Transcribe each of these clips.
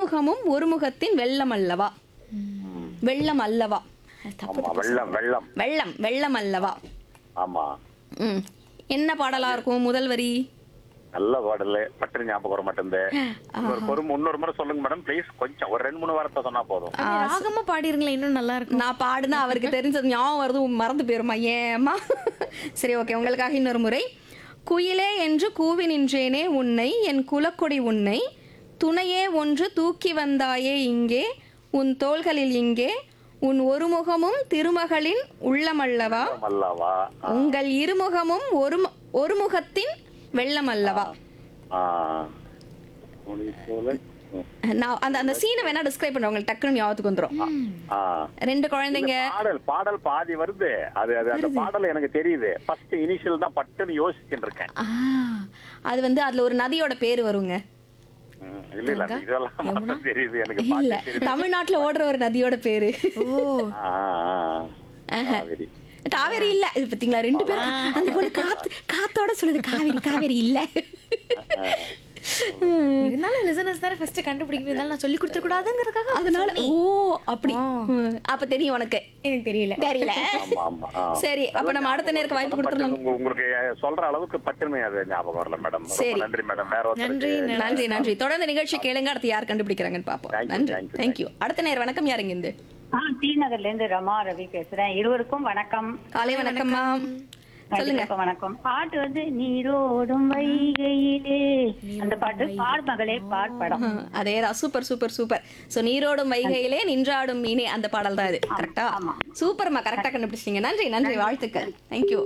இருமுகமும் ஒருமுகத்தின் வெள்ளம் அல்லவா வெள்ளம் அல்லவா தப்பு ஆமா வெள்ளம் வெள்ளம் வெள்ளம் வெள்ளம் அல்லவா ஆமா ம் என்ன பாடலா இருக்கும் முதல் வரி நல்ல பாடல் பட்டு ஞாபகம் வர மாட்டேங்குது ஒரு பொறுமை இன்னொரு முறை சொல்லுங்க மேடம் ப்ளீஸ் கொஞ்சம் ஒரு ரெண்டு மூணு வாரத்தை சொன்னா போதும் அது ராகமா பாடிருங்களேன் இன்னும் நல்லா இருக்கும் நான் பாடுனா அவருக்கு தெரிஞ்சது ஞாபகம் வருது மறந்து போயிருமா ஏம்மா சரி ஓகே உங்களுக்காக இன்னொரு முறை குயிலே என்று கூவி நின்றேனே உன்னை என் குலக்கொடி உன்னை துணையே ஒன்று தூக்கி வந்தாயே இங்கே உன் தோள்களில் இங்கே உன் ஒருமுகமும் திருமகளின் உள்ளமல்லவா அல்லவா உங்கள் இருமுகமும் ஒரு ஒருமுகத்தின் வெள்ளம் அல்லவா ஆ. உனி போல, ம். நான் அந்த அந்த சீனை வேணா டிஸ்கிரைப் பண்றேன் உங்களுக்கு டக்குன்னு ஞாபகத்துக்கு வந்துரும் ஆ. ரெண்டு குழந்தைங்க பாடல் பாடல் பாதி வருது அது அது அந்த பாடல் எனக்கு தெரியுது ஃபர்ஸ்ட் இனிஷியல் தான் பட்டுன்னு யோசிச்சுட்டு இருக்கேன் ஆ, அது வந்து அதுல ஒரு நதியோட பேர் வருங்க ம், இல்ல இல்ல இதெல்லாம் மட்டும் தெரியுது எனக்கு இல்ல பாட்டு தெரியுது தமிழ்நாட்டுல ஓடுற ஒரு நதியோட பேரு ஓ ஆ, ஆ. காவிரி. காவேரி இல்ல இது பாத்தீங்களா ரெண்டு பேரும் அந்த பொண்ணு காத்து காத்தோட சொல்லுது காவேரி காவேரி இல்ல இருந்தாலும் லிசனர்ஸ் தானே ஃபர்ஸ்ட் கண்டுபிடிக்கணும் இருந்தாலும் நான் சொல்லி கொடுத்துட கூடாதுங்கிறதுக்காக அதனால ஓ அப்படி ம், அப்ப தெரியும் உனக்கு எனக்கு தெரியல தெரியல ஆமா ஆமா ஆ. சரி அப்ப நம்ம அடுத்த நேருக்கு வாய்ப்பு கொடுத்துடலாம் உங்க- உங்களுக்கு சொல்ற அளவுக்கு பட்டுமை அது ஞாபகம் வரல மேடம் ரொம்ப சரி. நன்றி மேடம் வேற நன்றி, ஒருத்தருக்கு நன்றி நன்றி தொடர்ந்து நிகழ்ச்சி கேளுங்க அடுத்து யார் கண்டுபிடிக்கிறாங்கன்னு பாப்போம் Thank you, நன்றி thank you, தேங்க்யூ அடுத்த நேர் வணக்கம் யாருங்க இருந்து ஆ டி நகர்ல இருந்து ரமா ரவி பேசுறேன் இருவருக்கும் வணக்கம் காலை வணக்கம்மா சொல்லுங்க வணக்கம், வணக்கம் பாட்டு வந்து நீரோடும் வைகையிலே அந்த பாட்டு பார் மகளே பார் படம் அதேதான் சூப்பர் சூப்பர் சூப்பர் சோ நீரோடும் வைகையிலே நின்றாடும் மீனே அந்த பாடல் தான் இது கரெக்டா ஆமா. சூப்பர்மா கரெக்டா கண்டுபிடிச்சிட்டீங்க நன்றி நன்றி வாழ்த்துக்கள் தேங்க்யூ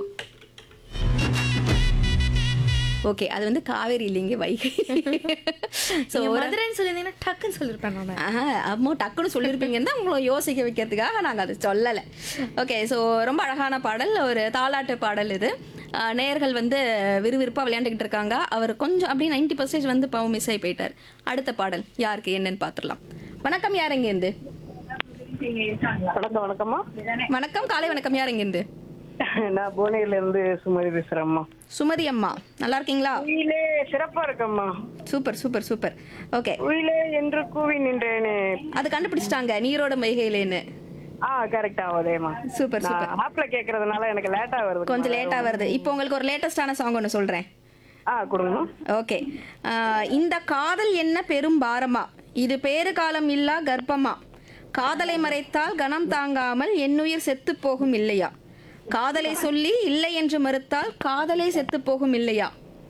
ஓகே அது வந்து காவேரி இல்லைங்க வைகை ஸோ நீங்க மதுரைன்னு சொல்லியிருந்தீங்கன்னா டக்குன்னு சொல்லியிருப்பேன் நான் ஆஹா அம்மா டக்குன்னு சொல்லியிருப்பீங்கன்னு தான் உங்களை யோசிக்க வைக்கிறதுக்காக நாங்கள் அது சொல்லலை ஓகே ஸோ ரொம்ப அழகான பாடல் ஒரு தாலாட்டு பாடல் இது ஆஹ் நேயர்கள் வந்து விறுவிறுப்பாக விளையாண்டுக்கிட்டு இருக்காங்க அவர் கொஞ்சம் அப்படியே நைன்டி பர்சன்டேஜ் வந்து பாவம் மிஸ் ஆகி போயிட்டார் அடுத்த பாடல் யாருக்கு என்னன்னு பார்த்துடலாம் வணக்கம் யார் இருந்து வணக்கம் வணக்கம்மா வணக்கம் காலை வணக்கம் யார் இருந்து நான் புவனகிரில இருந்து சுமதி பேசுறேம்மா சுமதி அம்மா நல்லா இருக்கீங்களா குயிலே சிறப்பா இருக்கம்மா சூப்பர் சூப்பர் சூப்பர் ஓகே குயிலே என்று கூவி நின்றேனே அது கண்டுபிடிச்சிட்டாங்க நீரோட வைகையிலேன்னு ஆ கரெக்டா அதேமா சூப்பர் சூப்பர் நான் ஆப்ல கேக்குறதுனால எனக்கு லேட்டா வருது கொஞ்சம் லேட்டாக வருது இப்போ உங்களுக்கு ஒரு லேட்டஸ்டான சாங் ஒன்று சொல்கிறேன் ஆ கொடுங்கம்மா ஓகே ஆஹ் இந்த காதல் என்ன பெரும் பாரமா இது பேறு காலம் இல்லா கர்ப்பமா காதலை மறைத்தால் கனம் தாங்காமல் என்னுயிர் செத்து போகும் இல்லையா காதலை சொல்லி இல்லை என்று மறுத்தால் காதலே செத்து போகும் இல்லையா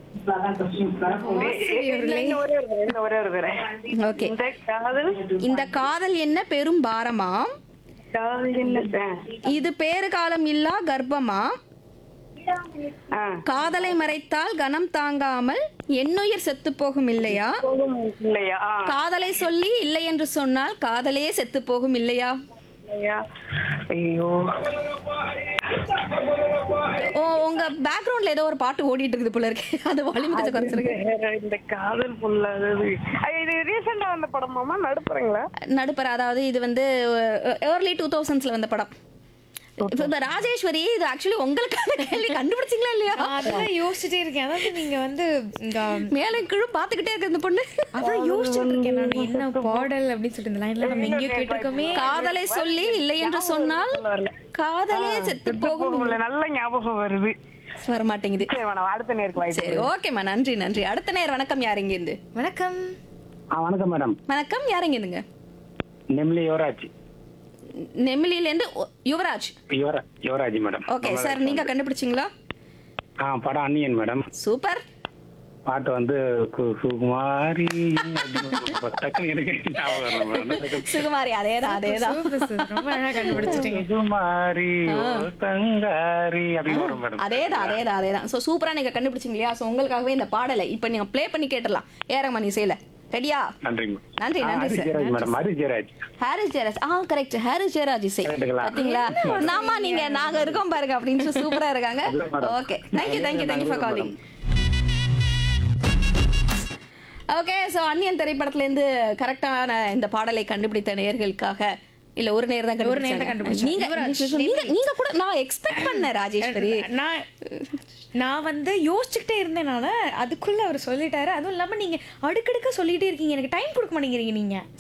இன்னும் ஒரே ஒரு தடவை, இன்னும் ஒரே ஒரு தடவை. ஓகே இந்த காதல் இந்த காதல் என்ன பெரும் பாரமா காதல் என்ன இது பேறு காலம் இல்லா கர்ப்பமா ஆ காதலை மறைத்தால் கனம் தாங்காமல் என்னுயிர் செத்து போகும் இல்லையா போகும் இல்லையா ஆ காதலை சொல்லி இல்லை என்று சொன்னால் காதலே செத்து போகும் இல்லையா இல்லையா ஐயோ ஓ உங்க பேக்ரவுண்ட்ல ஏதோ ஒரு பாட்டு ஓடிட்டு இருக்குது போல இருக்கு அது வால்யூம் கொஞ்சம் குறைச்சிருக்கு வேற இந்த காதல் புல்லாதது ஐயோ, இது ரீசெண்டா வந்த படமாமா நடுப்புறீங்களா நடுப்பர் அதாவது இது வந்து ஏர்லி டூ தௌசண்ட்ஸ்ல வந்த படம் இப்ப இந்த ராஜேஸ்வரி இது ஆக்சுவலி உங்களுக்கான கேள்வி கண்டுபிடிச்சிங்களா இல்லையா நான் அதான் யோசிச்சுட்டே இருக்கேன் அதாவது நீங்க வந்து இந்த மேலே கீழே பாத்துக்கிட்டே இருக்கு இந்த பொண்ணு அதான் யோசிச்சுட்டு இருக்கேன் நான் என்ன பாடல் அப்படின்னு சொல்லிட்டு இந்த லைன்ல நம்ம எங்கேயோ கேட்டிருக்கோமே காதலை சொல்லி இல்லை என்று சொன்னால் காதலே செத்து போகும் போகும்ல நல்ல ஞாபகம் வருது வர மாட்டேங்குது சரி வேணாம் அடுத்த நேருக்கு வாய்ப்பு சரி ஓகேம்மா நன்றி நன்றி அடுத்த நேரம் வணக்கம் யார் இங்க இருந்து வணக்கம் ஆ வணக்கம் மேடம் வணக்கம் யார் இங்க இருந்துங்க நெம்லி யுவராஜ் நெமிலில இருந்து ஒ- யுவராஜ் யுவரா யுவராஜ் மேடம் ஓகே சார் நீங்க கண்டுபிடிச்சிங்களா ஆ படம் அன்னியன் மேடம் சூப்பர் பாட்டு வந்து கு- சுகுமாரி அப்படின்னு ஒரு டக்குனு எனக்கு ஞாபகம் வரல மேடம். சுகுமாரி அதேதான் அதேதான் சூப்பர் சார் ரொம்ப அழகா கண்டுபிடிச்சிட்டீங்க சுகுமாரி ஓ தங்காரி அப்படின்னு வரும் மேடம் அதேதான் அதேதான் அதேதான் ஸோ சூப்பரா நீங்க கண்டுபிடிச்சிங்க இல்லையா ஸோ உங்களுக்காகவே இந்த பாடலை இப்போ நீங்க ப்ளே பண்ணி கேட்டுடலாம் ஏறமணி இசையில ரெடியா நன்றிங்க நன்றி, ஆ, நன்றி ஹரி சார். ஜெயராஜ் மேடம் ஹரி ஜெயராஜ் ஹாரிஸ் ஜெயராஜ் ஆ கரெக்ட் ஹாரிஸ் ஜெயராஜ் இசை கேட்டுக்கலாம். பாத்தீங்களா நாமா நீங்க நாங்க இருக்கோம் பாருங்க அப்படின்னு சூப்பரா இருக்காங்க இல்ல madam. Okay thank you thank you thank you for இல்ல காலிங் ஓகே ஸோ அந்நியன் திரைப்படத்துல இருந்து கரெக்டான இந்த பாடலை கண்டுபிடித்த நேயர்களுக்காக இல்ல ஒரு நேரம் தான் ஒரு நேரம் தான் கண்டுபிடிச்சாங்க. கண்டுபிடிச்சோம். நீங்க நீங்க நீங்க கூட நான் எக்ஸ்பெக்ட் பண்ணேன் ராஜேஸ்வரி நான் நான் வந்து யோசிச்சுக்கிட்டே இருந்தேன் நான் அதுக்குள்ள அவர் சொல்லிட்டாரு அதுவும் இல்லாம நீங்க அடுக்கடுக்க சொல்லிட்டே இருக்கீங்க எனக்கு டைம் கொடுக்க மாட்டேங்கிறீங்க நீங்க